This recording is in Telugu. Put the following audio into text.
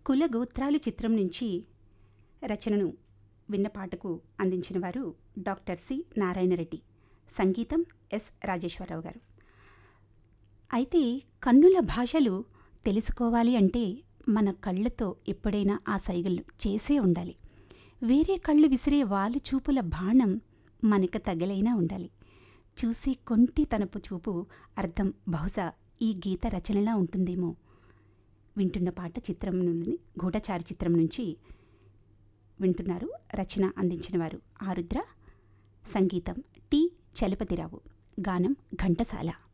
కుల గోత్రాలు చిత్రం నుంచి రచనను విన్న పాటకు అందించిన వారు డాక్టర్ సి నారాయణరెడ్డి సంగీతం ఎస్ రాజేశ్వరరావు గారు అయితే కన్నుల భాషలు తెలుసుకోవాలి అంటే మన కళ్ళతో ఎప్పుడైనా ఆ సైగలు చేసే ఉండాలి వేరే కళ్ళు విసిరే వాలు చూపుల బాణం మనకు తగలైనా ఉండాలి చూసి కొంటి తనపు చూపు అర్థం బహుశా ఈ గీత రచనలా ఉంటుందేమో వింటున్న పాట చిత్రం నుండి గూఢచారి చిత్రం నుంచి వింటున్నారు రచన అందించిన వారు ఆరుద్ర సంగీతం టి చలపతిరావు గానం ఘంటసాల